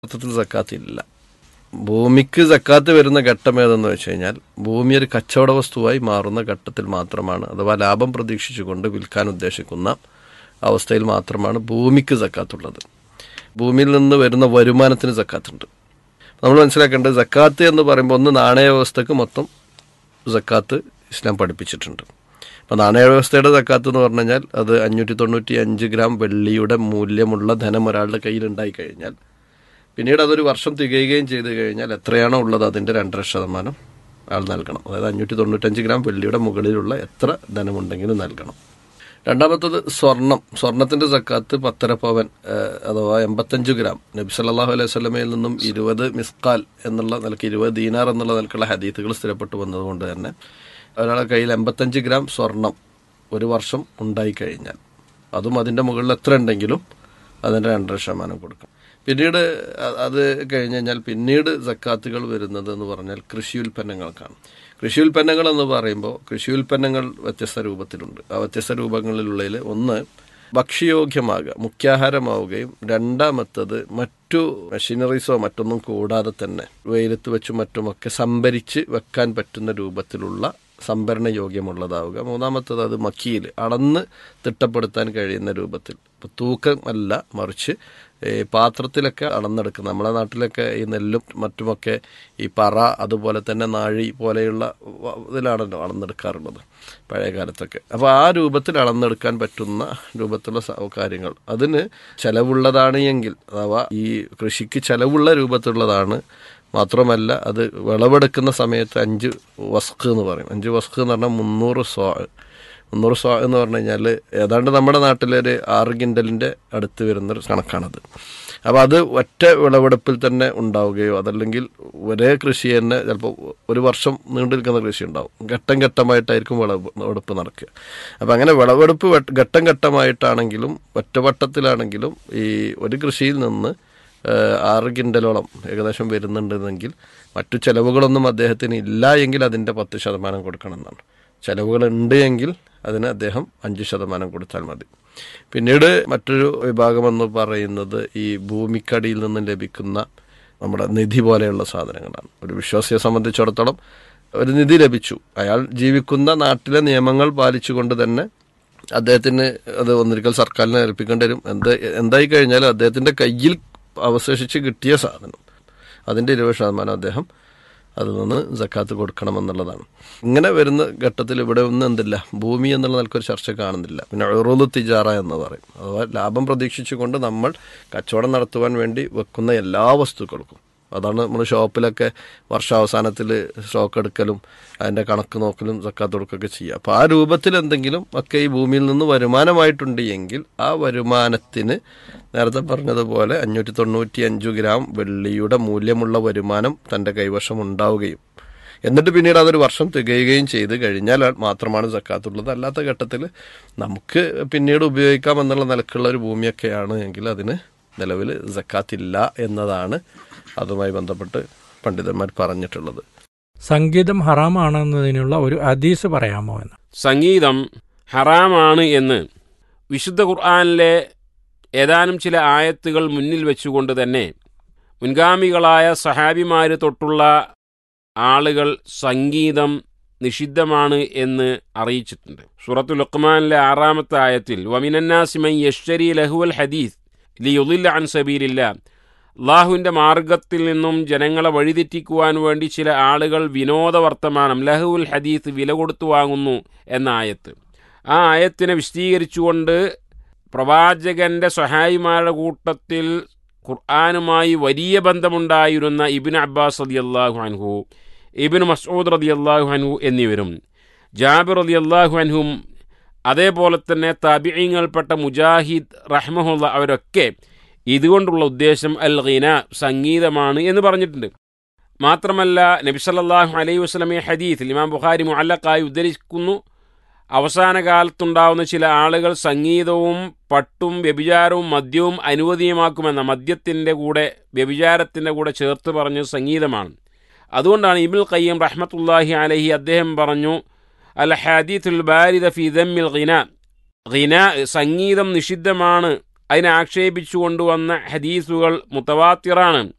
അർത്ഥത്തിൽ സക്കാത്ത് ഇല്ല ഭൂമിക്ക് സക്കാത്ത് വരുന്ന ഘട്ടം ഏതെന്ന് വെച്ച് കഴിഞ്ഞാൽ ഭൂമി ഒരു കച്ചവട വസ്തുവായി മാറുന്ന ഘട്ടത്തിൽ മാത്രമാണ് അഥവാ ലാഭം പ്രതീക്ഷിച്ചുകൊണ്ട് വിൽക്കാൻ ഉദ്ദേശിക്കുന്ന അവസ്ഥയിൽ മാത്രമാണ് ഭൂമിക്ക് സക്കാത്തുള്ളത് ഭൂമിയിൽ നിന്ന് വരുന്ന വരുമാനത്തിന് സക്കാത്തുണ്ട് നമ്മൾ മനസ്സിലാക്കേണ്ടത് സക്കാത്ത് എന്ന് പറയുമ്പോൾ ഒന്ന് നാണയ വ്യവസ്ഥക്ക് മൊത്തം സക്കാത്ത് ഇസ്ലാം പഠിപ്പിച്ചിട്ടുണ്ട് അപ്പോൾ നാണയ വ്യവസ്ഥയുടെ സക്കാത്ത് എന്ന് പറഞ്ഞു കഴിഞ്ഞാൽ അത് അഞ്ഞൂറ്റി തൊണ്ണൂറ്റി അഞ്ച് ഗ്രാം വെള്ളിയുടെ മൂല്യമുള്ള ധനം ഒരാളുടെ കയ്യിലുണ്ടായി കഴിഞ്ഞാൽ പിന്നീട് അതൊരു വർഷം തികയുകയും ചെയ്ത് കഴിഞ്ഞാൽ എത്രയാണോ ഉള്ളത് അതിൻ്റെ രണ്ടര ശതമാനം ആൾ നൽകണം അതായത് അഞ്ഞൂറ്റി തൊണ്ണൂറ്റഞ്ച് ഗ്രാം വെള്ളിയുടെ മുകളിലുള്ള എത്ര ധനമുണ്ടെങ്കിലും നൽകണം രണ്ടാമത്തത് സ്വർണം സ്വർണത്തിന്റെ സക്കാത്ത് പത്തര പവൻ ഏഹ്, അഥവാ എൺപത്തഞ്ച് ഗ്രാം നബി സല്ലല്ലാഹു അലൈഹി സ്വലമയിൽ നിന്നും ഇരുപത് മിസ്കാൽ എന്നുള്ള നിലക്ക് ഇരുപത് ദീനാർ എന്നുള്ള നിലക്കുള്ള ഹദീത്തുകൾ സ്ഥിരപ്പെട്ടു വന്നതുകൊണ്ട് തന്നെ ഒരാളെ കയ്യിൽ എൺപത്തഞ്ച് ഗ്രാം സ്വർണം ഒരു വർഷം ഉണ്ടായി കഴിഞ്ഞാൽ അതും അതിൻ്റെ മുകളിൽ എത്ര ഉണ്ടെങ്കിലും അതിൻ്റെ രണ്ടര ശതമാനം കൊടുക്കും പിന്നീട് അ- അത് കഴിഞ്ഞ് കഴിഞ്ഞാൽ പിന്നീട് സക്കാത്തുകൾ വരുന്നത് എന്ന് പറഞ്ഞാൽ കൃഷി ഉൽപ്പന്നങ്ങൾക്കാണ് കൃഷി ഉൽപ്പന്നങ്ങൾ എന്ന് പറയുമ്പോൾ കൃഷി ഉൽപ്പന്നങ്ങൾ വ്യത്യസ്ത രൂപത്തിലുണ്ട് ആ വ്യത്യസ്ത രൂപങ്ങളിലുള്ളതിൽ ഒന്ന് ഭക്ഷ്യയോഗ്യമാകുക മുഖ്യാഹാരമാവുകയും രണ്ടാമത്തത് മറ്റു മെഷീനറീസോ മറ്റൊന്നും കൂടാതെ തന്നെ വെയിലത്ത് വെച്ചും മറ്റുമൊക്കെ സംഭരിച്ച് വെക്കാൻ പറ്റുന്ന രൂപത്തിലുള്ള സംഭരണ യോഗ്യമുള്ളതാവുക മൂന്നാമത്തത് അത് മക്കിയിൽ അളന്ന് തിട്ടപ്പെടുത്താൻ കഴിയുന്ന രൂപത്തിൽ ഇപ്പൊ തൂക്കമല്ല മറിച്ച് ഈ പാത്രത്തിലൊക്കെ അളന്നെടുക്കുന്ന നമ്മുടെ നാട്ടിലൊക്കെ ഈ നെല്ലും മറ്റുമൊക്കെ ഈ പറ അതുപോലെ തന്നെ നാഴി പോലെയുള്ള വ- ഇതിലാണല്ലോ അളന്നെടുക്കാറുള്ളത് പഴയ കാലത്തൊക്കെ അപ്പോൾ ആ രൂപത്തിൽ അളന്നെടുക്കാൻ പറ്റുന്ന രൂപത്തിലുള്ള സ- കാര്യങ്ങൾ അതിന് ചെലവുള്ളതാണ് എങ്കിൽ അഥവാ ഈ കൃഷിക്ക് ചെലവുള്ള രൂപത്തിലുള്ളതാണ് മാത്രമല്ല അത് വിളവെടുക്കുന്ന സമയത്ത് അഞ്ച് വസ്ക് എന്ന് പറയും അഞ്ച് വസ്ക് എന്ന് പറഞ്ഞാൽ മുന്നൂറ് സ്വാ മുന്നൂറ് സ്വാ എന്ന് പറഞ്ഞു കഴിഞ്ഞാൽ ഏതാണ്ട് നമ്മുടെ നാട്ടിലൊരു ആറ് കിൻഡലിൻ്റെ അടുത്ത് വരുന്നൊരു കണക്കാണത് അപ്പോൾ അത് ഒറ്റ വിളവെടുപ്പിൽ തന്നെ ഉണ്ടാവുകയോ അതല്ലെങ്കിൽ ഒരേ കൃഷി തന്നെ ചിലപ്പോൾ ഒരു വർഷം നീണ്ടു നിൽക്കുന്ന കൃഷി ഉണ്ടാവും ഘട്ടം ഘട്ടമായിട്ടായിരിക്കും വിളവെടുപ്പ് നടക്കുക അപ്പോൾ അങ്ങനെ വിളവെടുപ്പ് വെ- ഘട്ടം ഘട്ടമായിട്ടാണെങ്കിലും ഒറ്റവട്ടത്തിലാണെങ്കിലും ഈ ഒരു കൃഷിയിൽ നിന്ന് ഏഹ് ആറ് കിൻഡലോളം ഏകദേശം വരുന്നുണ്ടെന്നെങ്കിൽ മറ്റു ചെലവുകളൊന്നും അദ്ദേഹത്തിന് ഇല്ല എങ്കിൽ അതിൻ്റെ പത്ത് ശതമാനം കൊടുക്കണം എന്നാണ് ചെലവുകൾ ഉണ്ട് എങ്കിൽ അതിന് അദ്ദേഹം അഞ്ച് ശതമാനം കൊടുത്താൽ മതി പിന്നീട് മറ്റൊരു വിഭാഗമെന്ന് പറയുന്നത് ഈ ഭൂമിക്കടിയിൽ നിന്ന് ലഭിക്കുന്ന നമ്മുടെ നിധി പോലെയുള്ള സാധനങ്ങളാണ് ഒരു വിശ്വാസിയെ സംബന്ധിച്ചിടത്തോളം ഒരു നിധി ലഭിച്ചു അയാൾ ജീവിക്കുന്ന നാട്ടിലെ നിയമങ്ങൾ പാലിച്ചുകൊണ്ട് തന്നെ അദ്ദേഹത്തിന് അത് ഒന്നിരിക്കൽ സർക്കാരിനെ ഏൽപ്പിക്കേണ്ടി വരും എന്ത് എന്തായി കഴിഞ്ഞാലും അദ്ദേഹത്തിന്റെ കയ്യിൽ അവശേഷിച്ച് കിട്ടിയ സാധനം അതിന്റെ ഇരുപത് ശതമാനം അദ്ദേഹം അതിൽ നിന്ന് സക്കാത്ത് കൊടുക്കണമെന്നുള്ളതാണ് ഇങ്ങനെ വരുന്ന ഘട്ടത്തിൽ ഇവിടെ ഒന്നും എന്തില്ല ഭൂമി എന്നുള്ള നിലക്കൊരു ചർച്ച കാണുന്നില്ല പിന്നെ ഉറുദു തിജാറ എന്ന് പറയും അഥവാ ലാഭം പ്രതീക്ഷിച്ചുകൊണ്ട് നമ്മൾ കച്ചവടം നടത്തുവാൻ വേണ്ടി വെക്കുന്ന എല്ലാ വസ്തുക്കൾക്കും അതാണ് നമ്മൾ ഷോപ്പിലൊക്കെ വർഷാവസാനത്തിൽ സ്റ്റോക്ക് എടുക്കലും അതിൻ്റെ കണക്ക് നോക്കലും സക്കാത്ത് കൊടുക്കുകയൊക്കെ ചെയ്യുക അപ്പോൾ ആ രൂപത്തിൽ എന്തെങ്കിലും ഒക്കെ ഈ ഭൂമിയിൽ നിന്ന് വരുമാനമായിട്ടുണ്ട് എങ്കിൽ ആ വരുമാനത്തിന് നേരത്തെ പറഞ്ഞതുപോലെ അഞ്ഞൂറ്റി തൊണ്ണൂറ്റി അഞ്ച് ഗ്രാം വെള്ളിയുടെ മൂല്യമുള്ള വരുമാനം തൻ്റെ കൈവശം ഉണ്ടാവുകയും എന്നിട്ട് പിന്നീട് അതൊരു വർഷം തികയുകയും ചെയ്ത് കഴിഞ്ഞാൽ മാത്രമാണ് സക്കാത്തുള്ളത് അല്ലാത്ത ഘട്ടത്തിൽ നമുക്ക് പിന്നീട് ഉപയോഗിക്കാം എന്നുള്ള നിലക്കുള്ള ഒരു ഭൂമിയൊക്കെയാണ് എങ്കിൽ അതിന് നിലവിൽ സക്കാത്തില്ല എന്നതാണ് അതുമായി ബന്ധപ്പെട്ട് പണ്ഡിതന്മാർ പറഞ്ഞിട്ടുള്ളത് സംഗീതം ഹറാമാണെന്നതിനുള്ള ഒരു ഹദീസ് പറയാമോ എന്ന് സംഗീതം ഹറാമാണ് എന്ന് വിശുദ്ധ ഖുർആനിലെ ഏതാനും ചില ആയത്തുകൾ മുന്നിൽ വെച്ചുകൊണ്ട് തന്നെ മുൻഗാമികളായ സഹാബിമാര് തൊട്ടുള്ള ആളുകൾ സംഗീതം നിഷിദ്ധമാണ് എന്ന് അറിയിച്ചിട്ടുണ്ട് സൂറത്തു ലുക്മാനിലെ ആറാമത്തെ ആയത്തിൽ വമിനന്നാസിമൻ യഷ്തരി ലഹുവൽ ഹദീസ് ലിയുദില്ല അൻ സബീലില്ല അള്ളാഹുവിൻ്റെ മാർഗത്തിൽ നിന്നും ജനങ്ങളെ വഴിതെറ്റിക്കുവാൻ വേണ്ടി ചില ആളുകൾ വിനോദ വർത്തമാനം ലഹുൽ ഹദീസ് വില കൊടുത്തു വാങ്ങുന്നു എന്ന ആയത്ത് ആ ആയത്തിനെ വിശദീകരിച്ചുകൊണ്ട് പ്രവാചകന്റെ സഹായിമാരുടെ കൂട്ടത്തിൽ ഖുർആാനുമായി വലിയ ബന്ധമുണ്ടായിരുന്ന ഇബിൻ അബ്ബാസ് റതി അള്ളാഹു അൻഹു ഇബിൻ മസൂദ് റതി അള്ളാഹു അൻഹു എന്നിവരും ജാബിർ റതി അള്ളാഹു അൻഹും അതേപോലെ തന്നെ താബിയങ്ങൾപ്പെട്ട മുജാഹിദ് റഹ്മഹുല്ല അവരൊക്കെ ഇതുകൊണ്ടുള്ള ഉദ്ദേശം അൽ ഖീന സംഗീതമാണ് എന്ന് പറഞ്ഞിട്ടുണ്ട് മാത്രമല്ല നബിസല്ലാഹു അലൈഹി വസ്ലമെ ഹദീത്തിൽ ഇമാം ബുഖാരി മുഅല്ലക്കായി ഉദ്ധരിക്കുന്നു അവസാന കാലത്തുണ്ടാവുന്ന ചില ആളുകൾ സംഗീതവും പട്ടും വ്യഭിചാരവും മദ്യവും അനുവദീയമാക്കുമെന്ന മദ്യത്തിൻ്റെ കൂടെ വ്യഭിചാരത്തിൻ്റെ കൂടെ ചേർത്ത് പറഞ്ഞത് സംഗീതമാണ് അതുകൊണ്ടാണ് ഇബിൽ ഖയ്യം റഹ്മത്തുല്ലാഹി അലഹി അദ്ദേഹം പറഞ്ഞു അൽ ഹദീത്തുൽ ബാരിദ ഫി ദമ്മിൽ ഖിന ഖിന സംഗീതം നിഷിദ്ധമാണ് അതിനെ ആക്ഷേപിച്ചു കൊണ്ടുവന്ന ഹദീസുകൾ മുത്തവാത്തിറാണ്